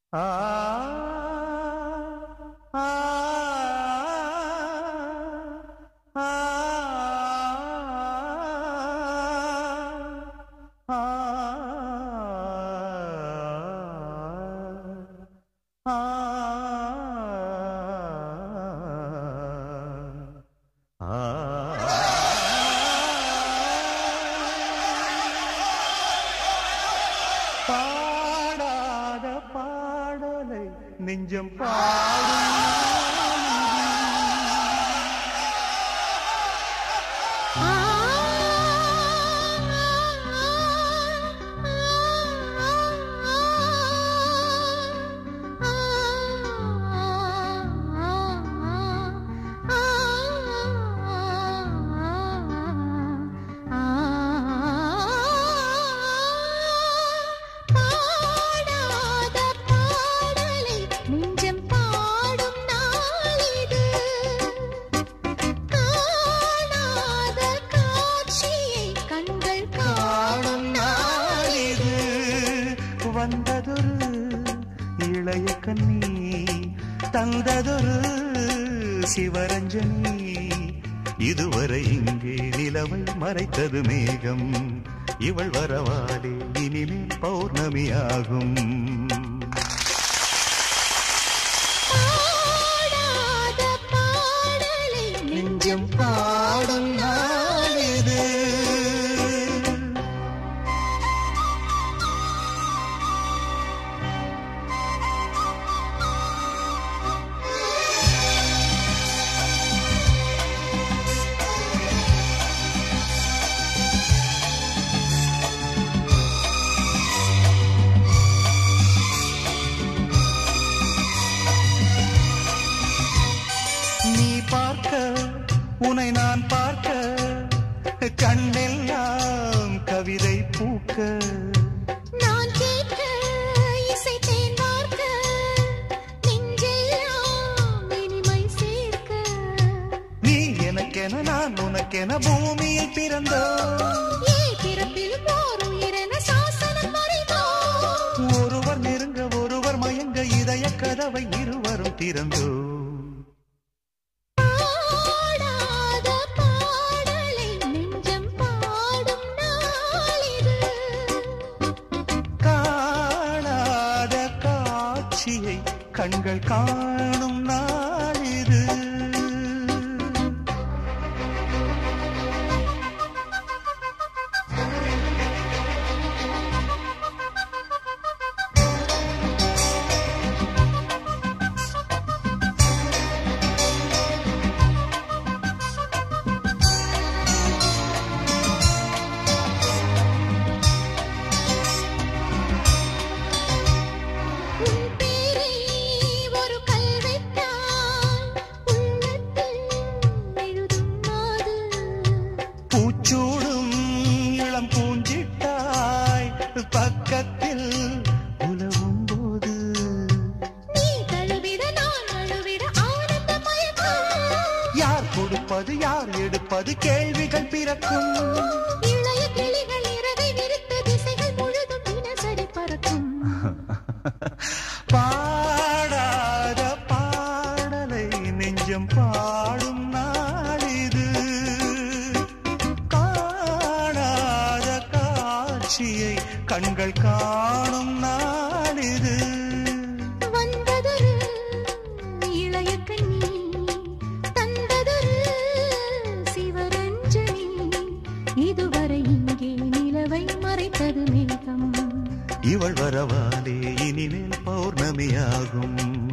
ஆ ஆ ஆ ஆ பாடாத பாடலை நெஞ்சம் பாடும் பாடாத பாடலை நெஞ்சம் பாடும் நாளிது காணாத காட்சியை கண்கள் காணும் நாளிது வந்ததொரு இளைய கண்ணி தந்ததொரு சிவரஞ்சனி இதுவரை இங்கே நிலவை மறைத்தது மேகம் இவள் வரவாலே இனிமேல் பௌர்ணமியாகும் பாடாத பாடலை நெஞ்சம் பாடும் நாளிது நீ பார்க்க உன்னை நான் பார்க்க கண்ணெல்லாம் கவிதை பூக்க நான் கேட்க இசை தேன் வார்க்க நெஞ்செல்லாம் இனிமை சேர்க்க நீ எனக்கென நான் உனக்கென பூமியில் பிறந்தோம் ஏ பிறப்பிலும் ஓர் உயிரென சாசனம் வரைந்தோம் ஒருவர் நெருங்க ஒருவர் மயங்க இதய கதவை இருவரும் திறந்தோம் பாடாத பாடலை நெஞ்சம் பாடும் நாளிது காணாத காட்சியை கண்கள் காணும் நாளிது உன் பேரை ஒரு கல்வெட்டால் உள்ளத்தில் எழுதும் மாது பூச்சூடும் இளம் பூஞ்சிட்டாய் பக்கத்தில் உலவும் போது நீ தழுவிட நான் அழுவிட ஆனந்த மயக்கம் யார் கொடுப்பது யார் எடுப்பது கேள்விகள் பிறக்கும் இளைய கிளிகள் இரவை விரித்த திசைகள் முழுதும் தினசரி பறக்கும் பாடாத பாடலை நெஞ்சம் பாடும் நாளிது காணாத காட்சியை கண்கள் காணும் நாளிது வந்ததொரு இளைய கண்ணி தந்ததொரு சிவரஞ்சனி இதுவரை இங்கே நிலவை மறைத்தது மேகம் இவள் வரவாலே இனிமேல் பௌர்ணமியாகும்